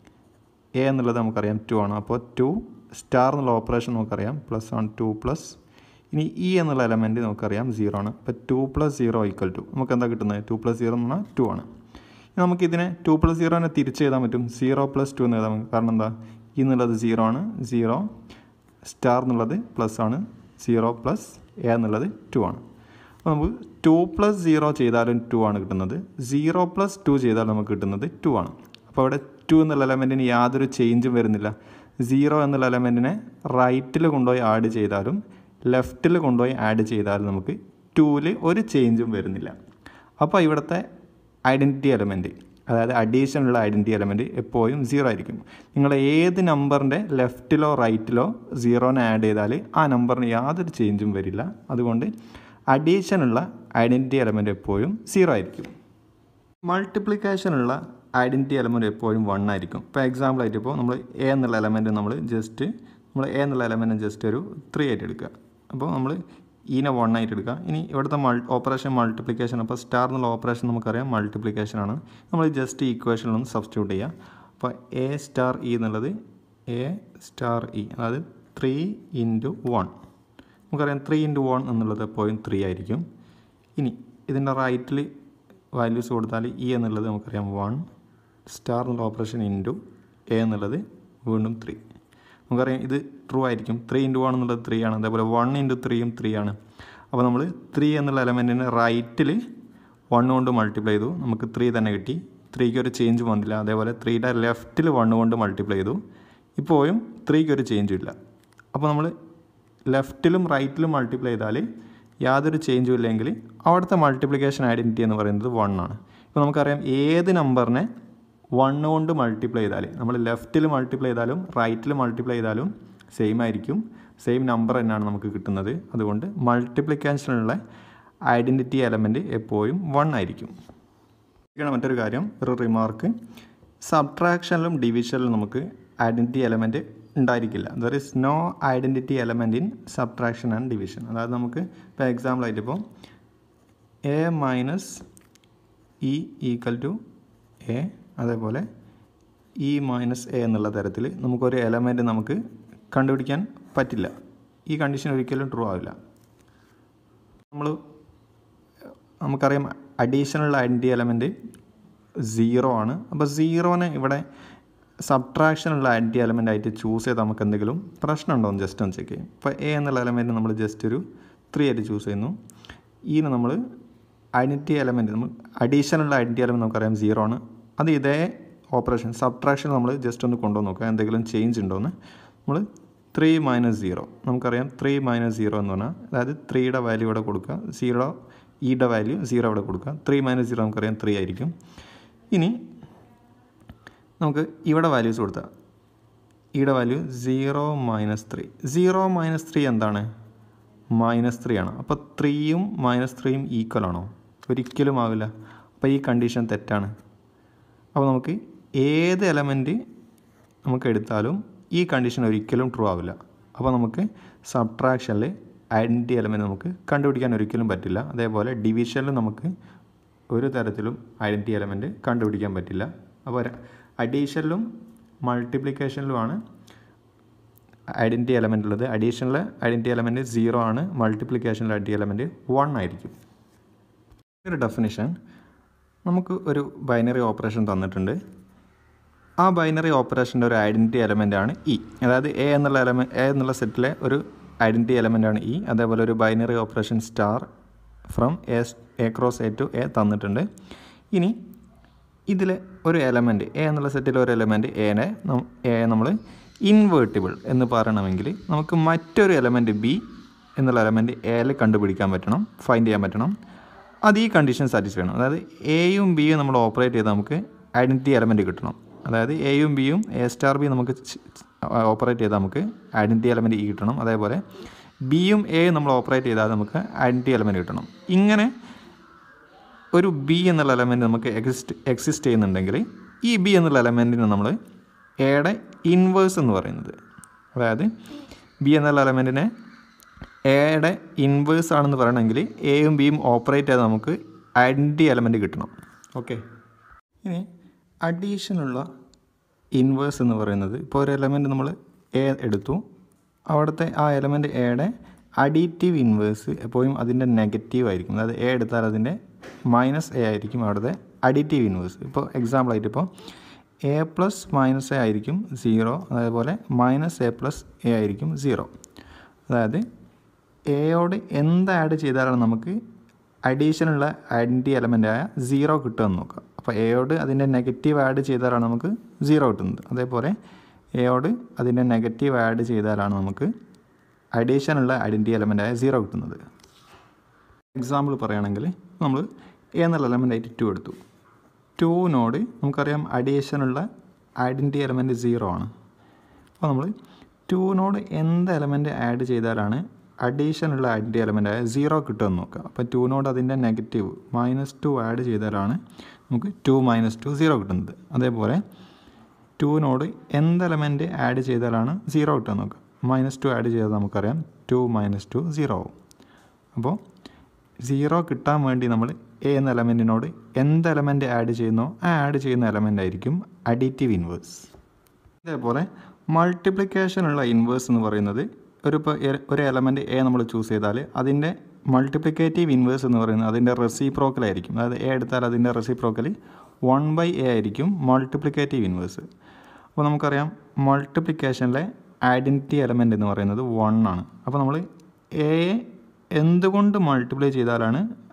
Speaker 1: എ എന്നുള്ളത് നമുക്കറിയാം ടു ആണ് അപ്പോൾ ടു സ്റ്റാർ എന്നുള്ള ഓപ്പറേഷൻ നമുക്കറിയാം പ്ലസ് ആണ് ടു പ്ലസ് ഇനി ഇ എന്നുള്ള എലമെൻറ്റ് നമുക്കറിയാം സീറോ ആണ് അപ്പോൾ two plus zero equal to നമുക്ക് എന്താ കിട്ടുന്നത് ടു പ്ലസ് സീറോ എന്ന് പറഞ്ഞാൽ ടു ആണ് ഇനി നമുക്കിതിനെ ടു പ്ലസ് സീറോനെ തിരിച്ച് എഴുതാൻ പറ്റും സീറോ പ്ലസ് ടു എന്ന് എഴുതാൻ പറ്റും കാരണം എന്താ ഇ എന്നുള്ളത് സീറോ ആണ് സീറോ സ്റ്റാർ എന്നുള്ളത് പ്ലസ് ആണ് സീറോ പ്ലസ് എ എന്നുള്ളത് ടു ആണ് അപ്പോൾ നമുക്ക് ടു പ്ലസ് സീറോ ചെയ്താലും ടു ആണ് കിട്ടുന്നത് സീറോ പ്ലസ് ടു ചെയ്താൽ നമുക്ക് കിട്ടുന്നത് ടു ആണ് അപ്പോൾ അവിടെ ടു എന്നുള്ള എലമെൻറ്റിന് യാതൊരു ചേഞ്ചും വരുന്നില്ല സീറോ എന്നുള്ള എലമെൻറ്റിനെ റൈറ്റിൽ കൊണ്ടുപോയി ആഡ് ചെയ്താലും ലെഫ്റ്റിൽ കൊണ്ടുപോയി ആഡ് ചെയ്താലും നമുക്ക് ടൂവിൽ ഒരു ചേഞ്ചും വരുന്നില്ല അപ്പോൾ ഇവിടുത്തെ ഐഡൻറ്റിറ്റി എലമെൻറ്റ് അതായത് അഡീഷനുള്ള ഐഡൻറ്റിറ്റി എലമെൻറ്റ് എപ്പോഴും സീറോ ആയിരിക്കും നിങ്ങൾ ഏത് നമ്പറിൻ്റെ ലെഫ്റ്റിലോ റൈറ്റിലോ സീറോനെ ആഡ് ചെയ്താൽ ആ നമ്പറിന് യാതൊരു ചേഞ്ചും വരില്ല അതുകൊണ്ട് അഡീഷനുള്ള ഐഡൻറ്റിറ്റി എലമെൻറ്റ് എപ്പോഴും സീറോ ആയിരിക്കും മൾട്ടിപ്ലിക്കേഷനുള്ള ഐഡൻറ്റിറ്റി എലമെൻറ്റ് എപ്പോഴും വൺ ആയിരിക്കും ഇപ്പോൾ എക്സാമ്പിൾ ആയിട്ട് ഇപ്പോൾ നമ്മൾ എ എന്നുള്ള എലമെൻറ്റ് നമ്മൾ ജസ്റ്റ് നമ്മൾ എ എന്നുള്ള എലമെൻറ്റ് ജസ്റ്റ് ഒരു ത്രീ ആയിട്ട് എടുക്കുക അപ്പോൾ നമ്മൾ ഈനെ വൺ ആയിട്ട് എടുക്കുക ഇനി ഇവിടുത്തെ മൾ ഓപ്പറേഷൻ മൾട്ടിപ്ലിക്കേഷൻ അപ്പോൾ സ്റ്റാർ എന്നുള്ള ഓപ്പറേഷൻ നമുക്കറിയാം മൾട്ടിപ്ലിക്കേഷൻ ആണ് നമ്മൾ ജസ്റ്റ് ഈക്വേഷനിലൊന്ന് സബ്സ്റ്റിറ്റ്യൂട്ട് ചെയ്യുക അപ്പോൾ എ സ്റ്റാർ ഇ എന്നുള്ളത് എ സ്റ്റാർ ഇ അതായത് ത്രീ ഇൻറ്റു വൺ നമുക്കറിയാം ത്രീ ഇൻറ്റു വൺ എന്നുള്ളത് എപ്പോഴും ത്രീ ആയിരിക്കും ഇനി ഇതിൻ്റെ റൈറ്റിൽ വാല്യൂസ് കൊടുത്താൽ ഇ എന്നുള്ളത് നമുക്കറിയാം വൺ സ്റ്റാർ എന്നുള്ള ഓപ്പറേഷൻ ഇൻറ്റു എ എന്നുള്ളത് വീണ്ടും ത്രീ നമുക്കറിയാം ഇത് ട്രൂ ആയിരിക്കും ത്രീ ഇൻറ്റു വൺ എന്നുള്ളത് ത്രീ ആണ് അതേപോലെ വൺ ഇൻറ്റു ത്രീയും ത്രീ ആണ് അപ്പോൾ നമ്മൾ ത്രീ എന്നുള്ള എലമെൻറ്റിന് റൈറ്റിൽ വൺ കൊണ്ട് മൾട്ടിപ്ലൈ ചെയ്തു നമുക്ക് ത്രീ തന്നെ കിട്ടി ത്രീക്ക് ഒരു ചേഞ്ച് വന്നില്ല അതേപോലെ ത്രീയുടെ ലെഫ്റ്റിൽ വണ്ണ് കൊണ്ട് മൾട്ടിപ്ലൈ ചെയ്തു ഇപ്പോഴും ത്രീക്ക് ഒരു ചേഞ്ചും ഇല്ല അപ്പോൾ നമ്മൾ ലെഫ്റ്റിലും റൈറ്റിലും മൾട്ടിപ്ലൈ ചെയ്താൽ യാതൊരു ചേഞ്ചും ഇല്ലെങ്കിൽ അവിടുത്തെ മൾട്ടിപ്ലിക്കേഷൻ ഐഡൻറ്റിറ്റി എന്ന് പറയുന്നത് വൺ ആണ് ഇപ്പോൾ നമുക്കറിയാം ഏത് നമ്പറിനെ വണ്ണ് കൊണ്ട് മൾട്ടിപ്ലൈ ചെയ്താൽ നമ്മൾ ലെഫ്റ്റിൽ മൾട്ടിപ്ലൈ ചെയ്താലും റൈറ്റിൽ മൾട്ടിപ്ലൈ ചെയ്താലും സെയിം ആയിരിക്കും സെയിം നമ്പർ തന്നെയാണ് നമുക്ക് കിട്ടുന്നത് അതുകൊണ്ട് മൾട്ടിപ്ലിക്കേഷനുള്ള ഐഡൻറ്റിറ്റി എലമെൻറ്റ് എപ്പോഴും വൺ ആയിരിക്കും ഇതാണ് മറ്റൊരു കാര്യം ഒരു റിമാർക്ക് സബ്ട്രാക്ഷനിലും ഡിവിഷനിലും നമുക്ക് ഐഡൻറ്റിറ്റി എലമെൻറ്റ് ഉണ്ടായിരിക്കില്ല there is no identity element in subtraction and division അതായത് നമുക്ക് ഇപ്പോൾ എക്സാമ്പിളായിട്ട് ഇപ്പോൾ A minus E equal to A അതേപോലെ ഇ മൈനസ് എ എന്നുള്ള തരത്തിൽ നമുക്കൊരു എലമെൻറ്റ് നമുക്ക് കണ്ടുപിടിക്കാൻ പറ്റില്ല ഈ കണ്ടീഷൻ ഒരിക്കലും ട്രൂ ആവില്ല നമ്മൾ നമുക്കറിയാം അഡീഷണൽ ഐഡൻറ്റി എലമെൻറ്റ് സീറോ ആണ് അപ്പോൾ സീറോനെ ഇവിടെ സബ്ട്രാക്ഷനുള്ള ഐഡൻറ്റി എലമെൻ്റ് ആയിട്ട് ചൂസ് ചെയ്ത് നമുക്ക് എന്തെങ്കിലും പ്രശ്നമുണ്ടോ എന്ന് ജസ്റ്റ് ഒന്ന് ചെക്ക് ചെയ്യും ഇപ്പോൾ എ എന്നുള്ള എലമെൻറ്റ് നമ്മൾ ജസ്റ്റ് ഒരു ത്രീ ആയിട്ട് ചൂസ് ചെയ്യുന്നു ഈന് നമ്മൾ ഐഡൻറ്റി എലമെൻറ്റ് നമ്മൾ അഡീഷണൽ ഐഡൻറ്റി എലമെൻറ്റ് നമുക്കറിയാം സീറോ ആണ് അത് ഇതേ ഓപ്പറേഷൻ സബ്ട്രാക്ഷൻ നമ്മൾ ജസ്റ്റ് ഒന്ന് കൊണ്ടുവന്ന് നോക്കുക എന്തെങ്കിലും ചേഞ്ച് ഉണ്ടോ എന്ന് നമ്മൾ ത്രീ മൈനസ് സീറോ നമുക്കറിയാം ത്രീ മൈനസ് സീറോ എന്ന് പറഞ്ഞാൽ അതായത് ത്രീയുടെ വാല്യൂ ഇവിടെ കൊടുക്കുക സീറോ ഇയുടെ വാല്യൂ സീറോ ഇവിടെ കൊടുക്കുക ത്രീ മൈനസ് സീറോ നമുക്കറിയാം ത്രീ ആയിരിക്കും ഇനി നമുക്ക് ഇവിടെ വാല്യൂസ് കൊടുത്താൽ ഇയുടെ value zero minus three zero minus three എന്താണ് മൈനസ് ത്രീ ആണ് അപ്പോൾ ത്രീയും മൈനസ് ത്രീയും ഈക്വൽ ആണോ ഒരിക്കലും ആവില്ല അപ്പോൾ ഈ കണ്ടീഷൻ തെറ്റാണ് അപ്പോൾ നമുക്ക് ഏത് എലമെൻറ്റ് നമുക്ക് എടുത്താലും ഈ കണ്ടീഷൻ ഒരിക്കലും ട്രൂ ആവില്ല അപ്പോൾ നമുക്ക് സബ്ട്രാക്ഷനിൽ ഐഡൻറ്റി എലമെൻറ്റ് നമുക്ക് കണ്ടുപിടിക്കാൻ ഒരിക്കലും പറ്റില്ല അതേപോലെ ഡിവിഷനിൽ നമുക്ക് ഒരു തരത്തിലും ഐഡൻറ്റി എലമെൻറ്റ് കണ്ടുപിടിക്കാൻ പറ്റില്ല അപ്പോൾ അഡീഷനിലും മൾട്ടിപ്ലിക്കേഷനിലുമാണ് ഐഡൻറ്റി എലമെൻ്റ് ഉള്ളത് അഡീഷനിൽ ഐഡൻറ്റി എലമെൻറ്റ് സീറോ ആണ് മൾട്ടിപ്ലിക്കേഷനിൽ ഐഡൻറ്റി എലമെൻറ്റ് വൺ ആയിരിക്കും ഒരു ഡെഫിനിഷൻ നമുക്ക് ഒരു ബൈനറി ഓപ്പറേഷൻ തന്നിട്ടുണ്ട് ആ ബൈനറി ഓപ്പറേഷൻ്റെ ഒരു ഐഡൻറ്റി എലമെൻ്റ് ആണ് ഇ അതായത് എ എന്നുള്ള എലമെൻറ്റ് എ എന്നുള്ള സെറ്റിലെ ഒരു ഐഡൻറ്റി എലമെൻ്റ് ആണ് ഇ അതേപോലെ ഒരു binary operation star from A A cross A to A തന്നിട്ടുണ്ട് ഇനി ഇതിലെ ഒരു എലമെൻറ്റ് എ എന്നുള്ള സെറ്റിലെ ഒരു എലമെൻറ്റ് എനെ എ നമ്മൾ ഇൻവേർട്ടിബിൾ എന്ന് പറയണമെങ്കിൽ നമുക്ക് മറ്റൊരു എലമെൻറ്റ് ബി എന്നുള്ള എലമെൻറ്റ് എയിൽ കണ്ടുപിടിക്കാൻ പറ്റണം ഫൈൻഡ് ചെയ്യാൻ പറ്റണം അത് ഈ കണ്ടീഷൻ സാറ്റിസ്ഫൈ ചെയ്യണം അതായത് എയും ബിയും നമ്മൾ ഓപ്പറേറ്റ് ചെയ്താൽ നമുക്ക് ഐഡൻറ്റിറ്റി എലമെൻറ്റ് കിട്ടണം അതായത് എയും ബിയും എ സ്റ്റാർ ബി നമുക്ക് ഓപ്പറേറ്റ് ചെയ്താൽ നമുക്ക് ഐഡൻറ്റിറ്റി എലമെൻറ്റ് ഇ കിട്ടണം അതേപോലെ ബിയും എയും നമ്മൾ ഓപ്പറേറ്റ് ചെയ്താൽ നമുക്ക് ഐഡൻറ്റിറ്റി എലമെൻറ്റ് കിട്ടണം ഇങ്ങനെ ഒരു ബി എന്നുള്ള എലമെൻറ്റ് നമുക്ക് എക്സിസ്റ്റ് എക്സിസ്റ്റ് ചെയ്യുന്നുണ്ടെങ്കിൽ ഈ ബി എന്നുള്ള എലമെൻറ്റിന് നമ്മൾ എയുടെ ഇൻവേഴ്സ് എന്ന് പറയുന്നത് അതായത് ബി എന്നുള്ള എലമെൻറ്റിനെ എയുടെ ഇൻവേഴ്സ് ആണെന്ന് പറയണമെങ്കിൽ എയും ബിയും ഓപ്പറേറ്റ് ചെയ്ത് നമുക്ക് ഐഡൻറ്റി എലമെൻറ്റ് കിട്ടണം ഓക്കെ ഇനി അഡീഷനുള്ള ഇൻവേഴ്സ് എന്ന് പറയുന്നത് ഇപ്പോൾ ഒരു എലമെൻറ്റ് നമ്മൾ എ എടുത്തു അവിടുത്തെ ആ എലമെൻറ്റ് എയുടെ അഡീറ്റീവ് ഇൻവേഴ്സ് എപ്പോഴും അതിൻ്റെ നെഗറ്റീവ് ആയിരിക്കും അതായത് എ എടുത്താൽ അതിൻ്റെ മൈനസ് എ ആയിരിക്കും അവിടുത്തെ അഡീറ്റീവ് ഇൻവേഴ്സ് ഇപ്പോൾ എക്സാമ്പിളായിട്ട് ഇപ്പോൾ എ പ്ലസ് മൈനസ് എ ആയിരിക്കും സീറോ അതേപോലെ മൈനസ് എ പ്ലസ് എ ആയിരിക്കും സീറോ അതായത് എയോട് എന്ത് ആഡ് ചെയ്താലാണ് നമുക്ക് അഡീഷനുള്ള ഐഡൻറ്റി എലമെൻ്റായ സീറോ കിട്ടുമെന്ന് നോക്കാം അപ്പോൾ എയോട് അതിൻ്റെ നെഗറ്റീവ് ആഡ് ചെയ്താലാണ് നമുക്ക് സീറോ കിട്ടുന്നത് അതേപോലെ എയോട് അതിൻ്റെ നെഗറ്റീവ് ആഡ് ചെയ്താലാണ് നമുക്ക് അഡീഷനുള്ള ഐഡൻറ്റി എലമെൻ്റായ സീറോ കിട്ടുന്നത് എക്സാമ്പിൾ പറയുകയാണെങ്കിൽ നമ്മൾ എ എന്നുള്ള എലമെൻ്റ് ആയിട്ട് ടു എടുത്തു ടുവിനോട് നമുക്കറിയാം അഡീഷനുള്ള ഐഡൻറ്റി എലമെൻറ്റ് സീറോ ആണ് അപ്പോൾ നമ്മൾ ടുവിനോട് എന്ത് എലമെൻറ്റ് ആഡ് ചെയ്താലാണ് അഡീഷനുള്ള ഐഡൻറ്റി എലമെൻ്റായ സീറോ കിട്ടുമെന്ന് നോക്കുക അപ്പോൾ ടുവിനോട് അതിൻ്റെ നെഗറ്റീവ് മൈനസ് ടു ആഡ് ചെയ്താലാണ് നമുക്ക് ടു മൈനസ് ടു സീറോ കിട്ടുന്നത് അതേപോലെ ടുവിനോട് എന്ത് എലമെൻറ്റ് ആഡ് ചെയ്താലാണ് സീറോ കിട്ടുക നോക്കുക മൈനസ് ടു ആഡ് ചെയ്താൽ നമുക്കറിയാം ടു മൈനസ് ടു സീറോ ആവും അപ്പോൾ സീറോ കിട്ടാൻ വേണ്ടി നമ്മൾ എ എന്ന എലമെൻറ്റിനോട് എന്ത് എലമെൻറ്റ് ആഡ് ചെയ്യുന്നോ ആ ആഡ് ചെയ്യുന്ന എലമെൻ്റ് ആയിരിക്കും അഡിറ്റീവ് ഇൻവേഴ്സ് ഇതേപോലെ മൾട്ടിപ്ലിക്കേഷനുള്ള ഇൻവേഴ്സ് എന്ന് പറയുന്നത് ഒരു ഇപ്പോൾ ഒരു എലമെൻറ്റ് എ നമ്മൾ ചൂസ് ചെയ്താൽ അതിൻ്റെ മൾട്ടിപ്ലിക്കേറ്റീവ് ഇൻവേഴ്സ് എന്ന് പറയുന്നത് അതിൻ്റെ റെസിപ്രോക്കലായിരിക്കും അതായത് എ എടുത്താൽ അതിൻ്റെ റെസിപ്രോക്കൽ വൺ ബൈ എ ആയിരിക്കും മൾട്ടിപ്ലിക്കേറ്റീവ് ഇൻവേഴ്സ് അപ്പോൾ നമുക്കറിയാം മൾട്ടിപ്ലിക്കേഷനിലെ ഐഡൻറ്റിറ്റി എലമെൻ്റ് എന്ന് പറയുന്നത് വൺ ആണ് അപ്പോൾ നമ്മൾ എയെ എന്തുകൊണ്ട് മൾട്ടിപ്ലൈ ചെയ്താലാണ്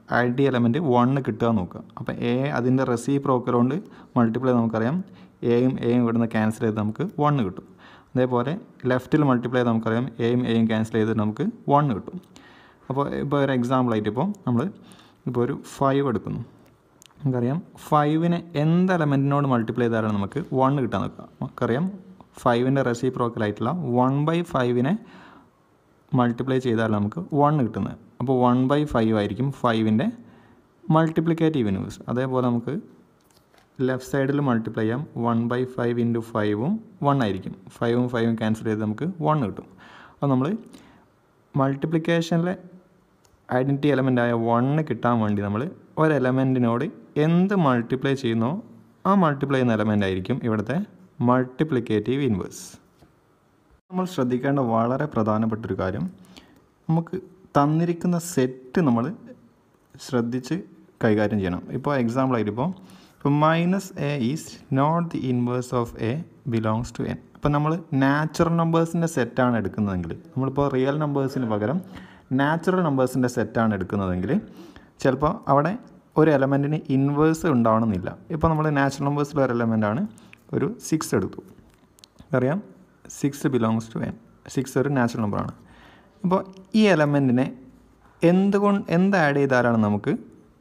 Speaker 1: ഐഡി എലമെൻറ്റ് വണ്ണ് കിട്ടുക നോക്കുക അപ്പോൾ എ അതിൻ്റെ റെസിപ്രോക്കൽ കൊണ്ട് മൾട്ടിപ്ലൈ നമുക്കറിയാം എയും എയും ഇവിടുന്ന് ക്യാൻസൽ ചെയ്ത് നമുക്ക് വണ്ണ് കിട്ടും അതേപോലെ ലെഫ്റ്റിൽ മൾട്ടിപ്ലൈ ചെയ്ത് നമുക്കറിയാം എയും എയും ക്യാൻസൽ ചെയ്ത് നമുക്ക് വണ്ണ് കിട്ടും അപ്പോൾ ഇപ്പോൾ ഒരു എക്സാമ്പിളായിട്ട് ഇപ്പോൾ നമ്മൾ ഇപ്പോൾ ഒരു ഫൈവ് എടുക്കുന്നു നമുക്കറിയാം ഫൈവിനെ എന്ത് എലമെൻറ്റിനോട് മൾട്ടിപ്ലൈ ചെയ്താലാണ് നമുക്ക് വൺ കിട്ടാൻ നോക്കുക നമുക്കറിയാം ഫൈവിൻ്റെ റെസിപ്രോക്കലായിട്ടുള്ള വൺ ബൈ ഫൈവിനെ മൾട്ടിപ്ലൈ ചെയ്താൽ നമുക്ക് വൺ കിട്ടുന്നത് അപ്പോൾ വൺ ബൈ ഫൈവ് ആയിരിക്കും ഫൈവിൻ്റെ മൾട്ടിപ്ലിക്കേറ്റീവ് ഇൻവേഴ്സ് അതേപോലെ നമുക്ക് ലെഫ്റ്റ് സൈഡിൽ മൾട്ടിപ്ലൈ ചെയ്യാം വൺ ബൈ ഫൈവ് ഇൻറ്റു ഫൈവും വൺ ആയിരിക്കും ഫൈവും ഫൈവും ക്യാൻസൽ ചെയ്ത് നമുക്ക് വൺ കിട്ടും അപ്പോൾ നമ്മൾ മൾട്ടിപ്ലിക്കേഷനിലെ ഐഡൻറ്റിറ്റി എലമെൻ്റ് ആയ വണ്ണ് കിട്ടാൻ വേണ്ടി നമ്മൾ ഒരു എലമെൻറ്റിനോട് എന്ത് മൾട്ടിപ്ലൈ ചെയ്യുന്നോ ആ മൾട്ടിപ്ലൈ ചെയ്യുന്ന എലമെൻ്റ് ആയിരിക്കും ഇവിടുത്തെ മൾട്ടിപ്ലിക്കേറ്റീവ് ഇൻവേഴ്സ് നമ്മൾ ശ്രദ്ധിക്കേണ്ട വളരെ പ്രധാനപ്പെട്ട ഒരു കാര്യം നമുക്ക് തന്നിരിക്കുന്ന സെറ്റ് നമ്മൾ ശ്രദ്ധിച്ച് കൈകാര്യം ചെയ്യണം ഇപ്പോൾ എക്സാമ്പിളായിട്ട് ഇപ്പോൾ ഇപ്പോൾ minus A is not the inverse of A belongs to N അപ്പോൾ നമ്മൾ നാച്ചുറൽ നമ്പേഴ്സിൻ്റെ സെറ്റാണ് എടുക്കുന്നതെങ്കിൽ നമ്മളിപ്പോൾ റിയൽ നമ്പേഴ്സിന് പകരം നാച്ചുറൽ നമ്പേഴ്സിൻ്റെ സെറ്റാണ് എടുക്കുന്നതെങ്കിൽ ചിലപ്പോൾ അവിടെ ഒരു എലമെൻറ്റിന് ഇൻവേഴ്സ് ഉണ്ടാവണമെന്നില്ല ഇപ്പോൾ നമ്മൾ നാച്ചുറൽ നമ്പേഴ്സിലെ ഒരു എലമെൻ്റാണ് ഒരു സിക്സ് എടുത്തു അറിയാം six belongs to N six ഒരു നാച്ചുറൽ നമ്പറാണ് അപ്പോൾ ഈ എലമെൻറ്റിനെ എന്തുകൊണ്ട് എന്ത് ആഡ് ചെയ്താലാണ് നമുക്ക്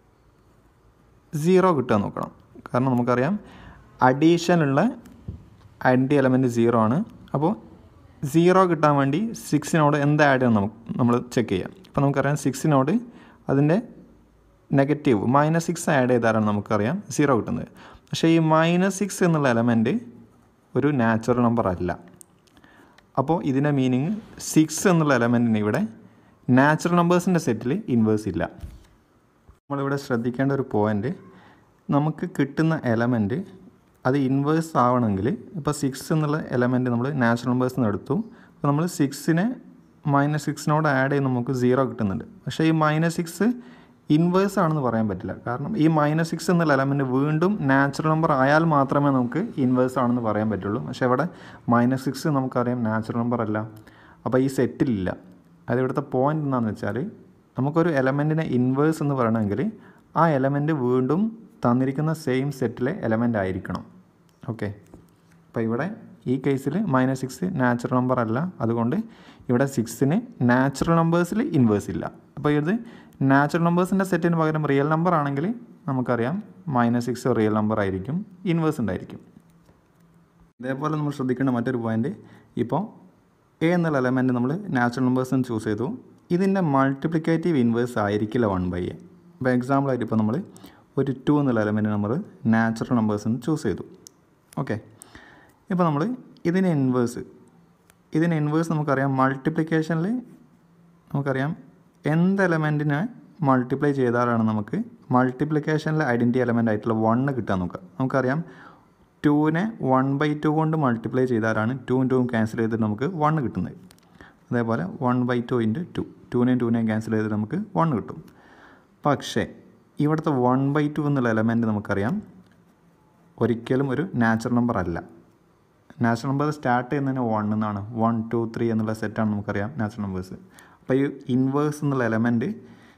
Speaker 1: സീറോ കിട്ടുക നോക്കണം കാരണം നമുക്കറിയാം അഡീഷനുള്ള ഐഡൻറ്റി എലമെൻറ്റ് സീറോ ആണ് അപ്പോൾ സീറോ കിട്ടാൻ വേണ്ടി സിക്സിനോട് എന്ത് ആഡ് ചെയ്യണം നമുക്ക് നമ്മൾ ചെക്ക് ചെയ്യാം അപ്പോൾ നമുക്കറിയാം സിക്സിനോട് അതിൻ്റെ നെഗറ്റീവ് മൈനസ് സിക്സ് ആഡ് ചെയ്താലാണ് നമുക്കറിയാം സീറോ കിട്ടുന്നത് പക്ഷേ ഈ മൈനസ് സിക്സ് എന്നുള്ള എലമെൻറ്റ് ഒരു നാച്ചുറൽ നമ്പർ അല്ല അപ്പോൾ ഇതിൻ്റെ മീനിങ് സിക്സ് എന്നുള്ള എലമെൻറ്റിന് ഇവിടെ നാച്ചുറൽ നമ്പേഴ്സിൻ്റെ സെറ്റിൽ ഇൻവേഴ്സ് ഇല്ല നമ്മളിവിടെ ശ്രദ്ധിക്കേണ്ട ഒരു പോയിൻ്റ് നമുക്ക് കിട്ടുന്ന എലമെൻറ്റ് അത് ഇൻവേഴ്സ് ആവണമെങ്കിൽ ഇപ്പോൾ സിക്സ് എന്നുള്ള എലമെൻറ്റ് നമ്മൾ നാച്ചുറൽ നമ്പേഴ്സിൽ നിന്ന് എടുത്തു അപ്പോൾ നമ്മൾ സിക്സിനെ മൈനസ് സിക്സിനോട് ആഡ് ചെയ്ത് നമുക്ക് സീറോ കിട്ടുന്നുണ്ട് പക്ഷേ ഈ മൈനസ് സിക്സ് ഇൻവേഴ്സ് ആണെന്ന് പറയാൻ പറ്റില്ല കാരണം ഈ മൈനസ് സിക്സ് എന്നുള്ള എലമെൻറ്റ് വീണ്ടും നാച്ചുറൽ നമ്പർ ആയാൽ മാത്രമേ നമുക്ക് ഇൻവേഴ്സ് ആണെന്ന് പറയാൻ പറ്റുള്ളൂ പക്ഷേ ഇവിടെ മൈനസ് സിക്സ് നമുക്കറിയാം നാച്ചുറൽ നമ്പർ അല്ല അപ്പോൾ ഈ സെറ്റിലില്ല അത് ഇവിടുത്തെ പോയിന്റ് എന്താണെന്ന് വെച്ചാൽ നമുക്കൊരു എലമെൻറ്റിനെ ഇൻവേഴ്സ് എന്ന് പറയണമെങ്കിൽ ആ എലമെൻറ്റ് വീണ്ടും തന്നിരിക്കുന്ന സെയിം സെറ്റിലെ എലമെൻ്റ് ആയിരിക്കണം ഓക്കെ അപ്പോൾ ഇവിടെ ഈ കേസിൽ മൈനസ് സിക്സ് നാച്ചുറൽ നമ്പർ അല്ല അതുകൊണ്ട് ഇവിടെ സിക്സിന് നാച്ചുറൽ നമ്പേഴ്സിൽ ഇൻവേഴ്സ് ഇല്ല അപ്പോൾ ഇത് നാച്ചുറൽ നമ്പേഴ്സിൻ്റെ സെറ്റിന് പകരം റിയൽ നമ്പർ ആണെങ്കിൽ നമുക്കറിയാം മൈനസ് സിക്സ് റിയൽ നമ്പർ ആയിരിക്കും ഇൻവേഴ്സ് ഉണ്ടായിരിക്കും ഇതേപോലെ നമ്മൾ ശ്രദ്ധിക്കേണ്ട മറ്റൊരു പോയിൻ്റ് ഇപ്പോൾ എ എന്നുള്ള എലമെൻറ്റ് നമ്മൾ നാച്ചുറൽ നമ്പേഴ്സിന് ചൂസ് ചെയ്തു ഇതിൻ്റെ മൾട്ടിപ്ലിക്കേറ്റീവ് ഇൻവേഴ്സ് ആയിരിക്കില്ല വൺ ബൈ എ ഇപ്പോൾ എക്സാമ്പിളായിട്ട് ഇപ്പോൾ നമ്മൾ ഒരു ടു എന്നുള്ള എലമെൻറ്റ് നമ്മൾ നാച്ചുറൽ നമ്പേഴ്സിന് ചൂസ് ചെയ്തു ഓക്കെ ഇപ്പോൾ നമ്മൾ ഇതിന് ഇൻവേഴ്സ് ഇതിന് ഇൻവേഴ്സ് നമുക്കറിയാം മൾട്ടിപ്ലിക്കേഷനിൽ നമുക്കറിയാം എന്ത് എലമെൻറ്റിനെ മൾട്ടിപ്ലൈ ചെയ്താലാണ് നമുക്ക് മൾട്ടിപ്ലിക്കേഷനിലെ ഐഡൻറ്റി എലമെൻ്റ് ആയിട്ടുള്ള വണ്ണ് കിട്ടാൻ നോക്കുക നമുക്കറിയാം ടുവിനെ വൺ ബൈ ടു കൊണ്ട് മൾട്ടിപ്ലൈ ചെയ്താലാണ് ടൂവും ടൂവും ക്യാൻസൽ ചെയ്തിട്ട് നമുക്ക് വണ്ണ് കിട്ടുന്നത് അതേപോലെ one by two into two ടൂനെയും ടൂനെയും ക്യാൻസൽ ചെയ്തിട്ട് നമുക്ക് വണ്ണ് കിട്ടും പക്ഷേ ഇവിടുത്തെ വൺ ബൈ ടു എന്നുള്ള എലമെൻറ്റ് നമുക്കറിയാം ഒരിക്കലും ഒരു നാച്ചുറൽ നമ്പർ അല്ല നാച്ചുറൽ നമ്പർ സ്റ്റാർട്ട് ചെയ്യുന്നതിന് വൺ എന്നാണ് വൺ ടു ത്രീ എന്നുള്ള സെറ്റാണ് നമുക്കറിയാം നാച്ചുറൽ നമ്പേഴ്സ് അപ്പോൾ ഈ ഇൻവേഴ്സ് എന്നുള്ള എലമെൻറ്റ്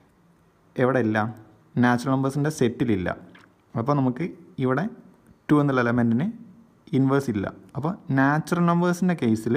Speaker 1: എവിടെ ഇല്ല നാച്ചുറൽ നമ്പേഴ്സിൻ്റെ സെറ്റിലില്ല അപ്പോൾ നമുക്ക് ഇവിടെ ടു എന്നുള്ള എലമെൻറ്റിന് ഇൻവേഴ്സ് ഇല്ല അപ്പോൾ നാച്ചുറൽ നമ്പേഴ്സിൻ്റെ കേസിൽ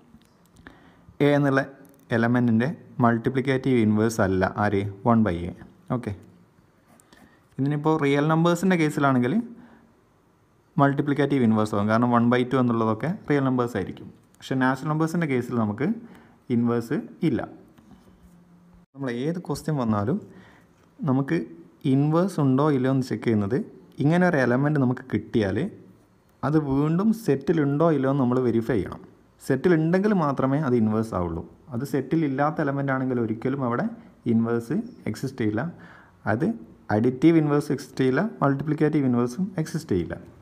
Speaker 1: എ എന്നുള്ള എലമെൻറ്റിൻ്റെ മൾട്ടിപ്ലിക്കേറ്റീവ് ഇൻവേഴ്സ് അല്ല ആര് വൺ ബൈ എ ഓക്കെ ഇതിനിപ്പോൾ റിയൽ നമ്പേഴ്സിൻ്റെ കേസിലാണെങ്കിൽ മൾട്ടിപ്ലിക്കേറ്റീവ് ഇൻവേഴ്സ് ആകും കാരണം വൺ ബൈ ടു എന്നുള്ളതൊക്കെ റിയൽ നമ്പേഴ്സ് ആയിരിക്കും പക്ഷേ നാച്ചുറൽ നമ്പേഴ്സിൻ്റെ കേസിൽ നമുക്ക് ഇൻവേഴ്സ് ഇല്ല നമ്മൾ ഏത് ക്വസ്റ്റ്യൻ വന്നാലും നമുക്ക് ഇൻവേഴ്സ് ഉണ്ടോ ഇല്ലയോ എന്ന് ചെക്ക് ചെയ്യുന്നത് ഇങ്ങനെ ഒരു എലമെൻറ്റ് നമുക്ക് കിട്ടിയാൽ അത് വീണ്ടും സെറ്റിലുണ്ടോ ഇല്ലയോ എന്ന് നമ്മൾ വെരിഫൈ ചെയ്യണം സെറ്റിൽ ഉണ്ടെങ്കിൽ മാത്രമേ അത് ഇൻവേഴ്സ് ആവുള്ളൂ അത് സെറ്റിൽ ഇല്ലാത്ത എലമെൻ്റ് ആണെങ്കിൽ ഒരിക്കലും അവിടെ ഇൻവേഴ്സ് എക്സിസ്റ്റ് ചെയ്യില്ല അത് അഡിറ്റീവ് ഇൻവേഴ്സ് എക്സിസ്റ്റ് ചെയ്യില്ല മൾട്ടിപ്ലിക്കേറ്റീവ് ഇൻവേഴ്സും എക്സിസ്റ്റ് ചെയ്യില്ല